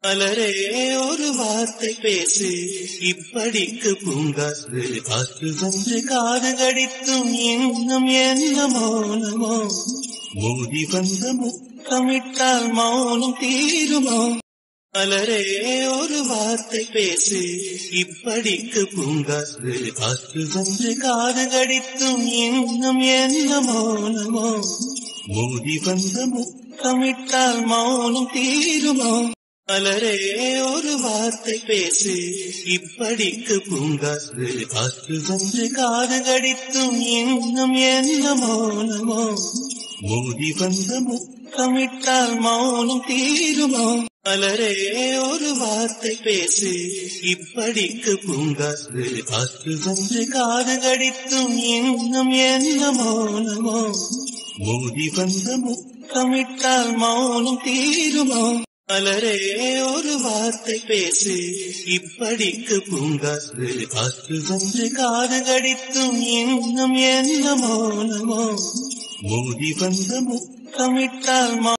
மலரே ஒரு வார்த்தை பேசு இப்படிக்கு பூங்காற்று காற்று வந்து காது கடித்தும் இன்னும் என்ன மௌனமோ மூடி வந்த முத்தமிட்டால் மௌனம் தீருமோ மலரே ஒரு வார்த்தை பேசு இப்படிக்கு பூங்காற்று காற்று வந்து காது கடித்தும் இன்னும் என்ன மௌனமோ மூடி வந்த முத்தமிட்டால் மௌனம் தீருமோ மலரே ஒரு வார்த்தை பேசு இப்படிக்கு பூங்காற்று காற்று வந்து காது கடித்தும் இன்னும் என்ன மௌனமோ மூடி வந்த முத்தமிட்டால் மௌனம் தீருமோ மலரே ஒரு வார்த்தை பேசு இப்படிக்கு பூங்காற்று காற்று வந்து காது கடித்தும் இன்னும் என்ன மௌனமோ மூடி வந்த முத்தமிட்டால் மௌனம் தீருமோ மலரே ஒரு வார்த்தை பேசு இப்படிக்கு பூங்காற்று காற்று வந்து காது கடித்தும் இன்னும் என்ன மௌனமோ மூடி வந்த முத்தமிட்டால்